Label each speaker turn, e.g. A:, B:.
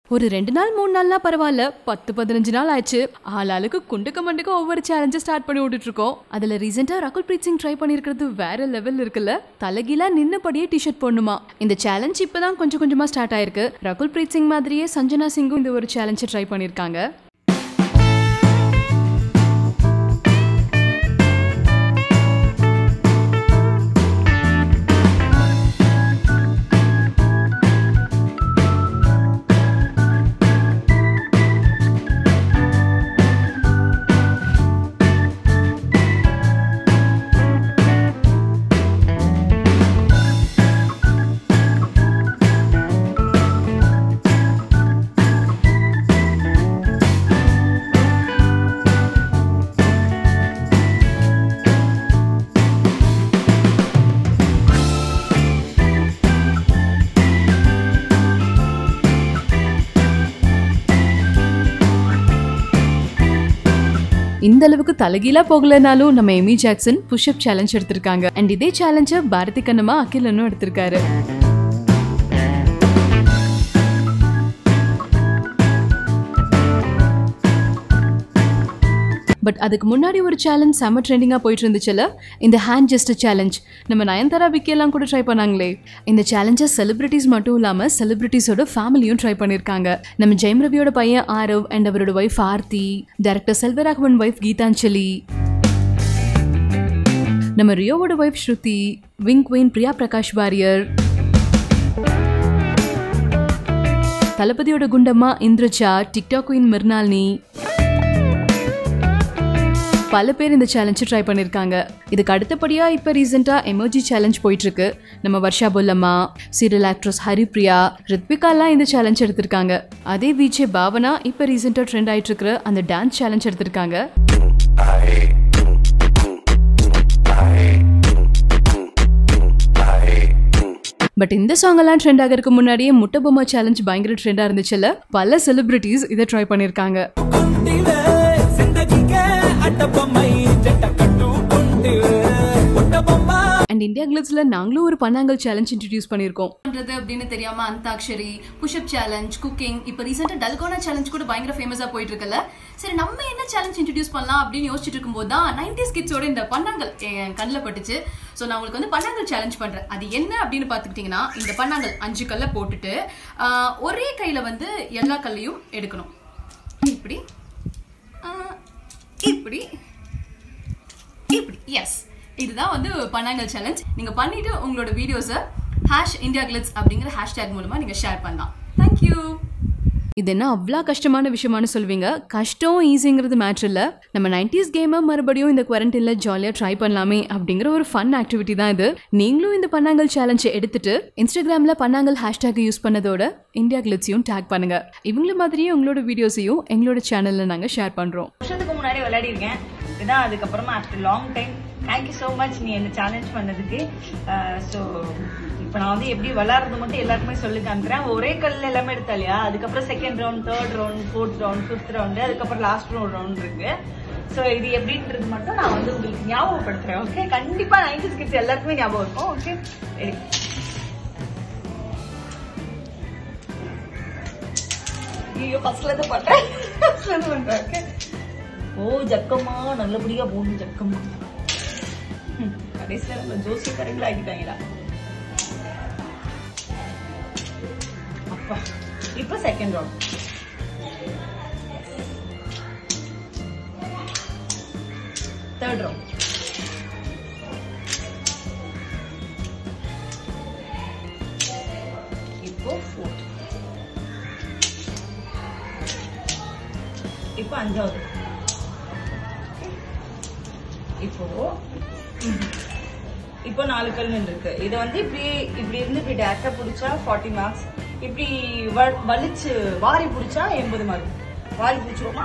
A: ஒரு ரெண்டு நாள் மூணு நாள்னா பரவாயில்ல பத்து பதினஞ்சு நாள் ஆச்சு ஆளாளுக்கு குண்டுக்க மண்டுக்க ஒவ்வொரு சேலஞ்சை ஸ்டார்ட் பண்ணி விட்டுட்டு இருக்கோம் அதுல ரீசெண்டா ரகுல் பிரீத் சிங் ட்ரை பண்ணிருக்கிறது வேற லெவல் இருக்குல்ல தலைகீழா நின்னபடியே டிஷர்ட் போடணுமா இந்த சேலஞ்ச் இப்பதான் கொஞ்சம் கொஞ்சமா ஸ்டார்ட் ஆயிருக்கு ரகுல் பிரீத் சிங் மாதிரியே சஞ்சனா சிங்கும் இந்த ஒரு சேலஞ்சை ட்ரை பண்ணிருக்காங்க இந்த அளவுக்கு தலைகீழா போகலனாலும் நம்ம எமி ஜாக்சன் புஷ்அப் சேலஞ்ச் எடுத்திருக்காங்க அண்ட் இதே சேலஞ்ச பாரதி கண்ணம்மா அகிலனும் எடுத்திருக்காரு பட் அதுக்கு முன்னாடி ஒரு சேலஞ்ச் செம ட்ரெண்டிங்காக போயிட்டு இருந்துச்சுல இந்த ஹேண்ட் ஜெஸ்ட் சேலஞ்ச் நம்ம நயன்தாரா விக்கியெல்லாம் கூட ட்ரை பண்ணாங்களே இந்த சேலஞ்சை செலிபிரிட்டிஸ் மட்டும் இல்லாமல் செலிபிரிட்டிஸோட ஃபேமிலியும் ட்ரை பண்ணியிருக்காங்க நம்ம ஜெயம் ரவியோட பையன் ஆரவ் அண்ட் அவரோட wife Aarthi director Selvaraghavan wife Geethanjali நம்ம ரியோவோட wife Shruthi wink queen Priya Prakash Varrier தளபதியோட குண்டம்மா இந்திரஜா டிக்டாக் குயின் மிர்னாலினி பல பேர் இந்த சேலஞ்சு ட்ரை பண்ணியிருக்காங்க இதுக்கு அடுத்தபடியாக இப்போ ரீசெண்டாக எமர்ஜி சேலஞ்ச் போயிட்டுருக்கு நம்ம வர்ஷா பொல்லம்மா சீரியல் ஆக்ட்ரஸ் ஹரிப்ரியா ரித்விகாலாம் இந்த சேலஞ்ச் எடுத்திருக்காங்க அதே விஜே பாவனா இப்போ ரீசெண்டாக ட்ரெண்ட் ஆயிட்டு இருக்கிற அந்த டான்ஸ் சேலஞ்ச் எடுத்திருக்காங்க பட் இந்த சாங் எல்லாம் ட்ரெண்ட் ஆகிறதுக்கு முன்னாடியே முட்டை பொம்மை சேலஞ்ச் பயங்கர ட்ரெண்டாக இருந்துச்சுல்ல பல செலிபிரிட்டிஸ் இதை ட்ரை பண்ணியிருக்காங்க
B: குண்டில சிந்தகிக்க அட்டப்பம்மை ஜட்ட கட்டு குண்டு ஒட்டப்பம்மா
A: அண்ட் இந்தியா கிளிப்ஸ்ல நாங்களும் ஒரு பன்னாங்கல் சேலஞ்ச் இன்ட்ரடியூஸ் பண்ணியிருக்கோம் பண்றது அப்படின்னு தெரியாம அந்தாக்ஷரி புஷ்அப் சேலஞ்ச் குக்கிங் இப்போ ரீசெண்டா டல்கோனா சேலஞ்ச் கூட பயங்கர ஃபேமஸா போயிட்டு இருக்குல்ல சரி நம்ம என்ன சேலஞ்ச் இன்ட்ரடியூஸ் பண்ணலாம் அப்படின்னு யோசிச்சுட்டு இருக்கும்போது தான் நைன்டிஸ் கிட்ஸோட இந்த பன்னாங்கல் என் கண்ணில் பட்டுச்சு ஸோ நான் உங்களுக்கு வந்து பன்னாங்கல் சேலஞ்ச் பண்றேன் அது என்ன அப்படின்னு பார்த்துக்கிட்டிங்கன்னா இந்த பன்னாங்கல் அஞ்சு கல்லை போட்டுட்டு ஆஹ், ஒரே கையில வந்து எல்லா கல்லையும் எடுக்கணும் இப்படி ஆஹ், இப்படி இப்படி எஸ் இதுதான் வந்து பன்னாங்கல் சேலஞ்ச் நீங்க பண்ணிட்டு உங்களோட வீடியோஸை ஹேஷ் இந்தியா கிளிட்ஸ் அப்படிங்கிற ஹேஷ்டேக் மூலமா நீங்க ஷேர் பண்ணலாம் தேங்க்யூ இது என்ன அவ்வளோ கஷ்டமான விஷயமானு சொல்வீங்க கஷ்டம் ஈஸிங்கிறது மேட்ரு இல்லை நம்ம நைன்டிஸ் கேமை மறுபடியும் இந்த குவாரண்டைனில் ஜாலியாக ட்ரை பண்ணலாமே அப்படிங்கிற ஒரு ஃபன் ஆக்டிவிட்டி தான் இது நீங்களும் இந்த பன்னாங்கல் சேலஞ்சை எடுத்துட்டு இன்ஸ்டாகிராமில் பன்னாங்கல் ஹேஷ்டேக் யூஸ் பண்ணதோட இந்தியா கிளிட்ஸையும் டேக் பண்ணுங்க இவங்கள மாதிரியே உங்களோட வீடியோஸையும் எங்களோட சேனலில் நாங்கள் ஷேர் பண்ணுறோம்
C: வருஷத்துக்கு முன்னாடி விளையாடி இருக்கேன் இதான் அதுக்கப்புறமா after long time thank you so much நீ என்ன சேலஞ்ச் பண்ணதுக்கு ஸோ இப்போ நான் வந்து எப்படி விளையாடுறது மட்டும் எல்லாருக்குமே சொல்லி காமிக்கிறேன் ஒரே கல்ல எல்லாமே எடுத்தா இல்லையா அதுக்கப்புறம் second round third round fourth round fifth round அதுக்கப்புறம் லாஸ்ட் ரவுண்ட் ரவுண்ட் இருக்கு ஸோ இது எப்படின்றது மட்டும் நான் வந்து உங்களுக்கு ஞாபகப்படுத்துறேன் ஓகே கண்டிப்பா நைன்டி கிட்ஸ் எல்லாருக்குமே ஞாபகம் இருக்கும் ஓகே ரெடி ஐயோ ஃபர்ஸ்ட்ல இருந்து பண்றேன் ஃபர்ஸ்ட்ல இருந்து பண்றேன் ஓகே ஓ ஜக்கம்மா நல்லபடியா போகணும் ஜக்கம்மா ம், கடைசியில நம்ம ஜோசியக்காரங்களா ஆகிட்டாங்களா அப்பா இப்போ செகண்ட் ரவுண்ட் தேர்ட் ரவுண்ட் இப்போ ஃபோர்த் இப்போ அஞ்சாவது இப்போ இப்போ நாலு கல் இருக்கு இதை வந்து இப்படி இப்படி இருந்து இப்படி டேரக்டா பிடிச்சா ஃபார்ட்டி மார்க்ஸ் இப்படி வ- வலிச்சு வாரி பிடிச்சா எண்பது மார்க் வாரி பிடிச்சிருவோமா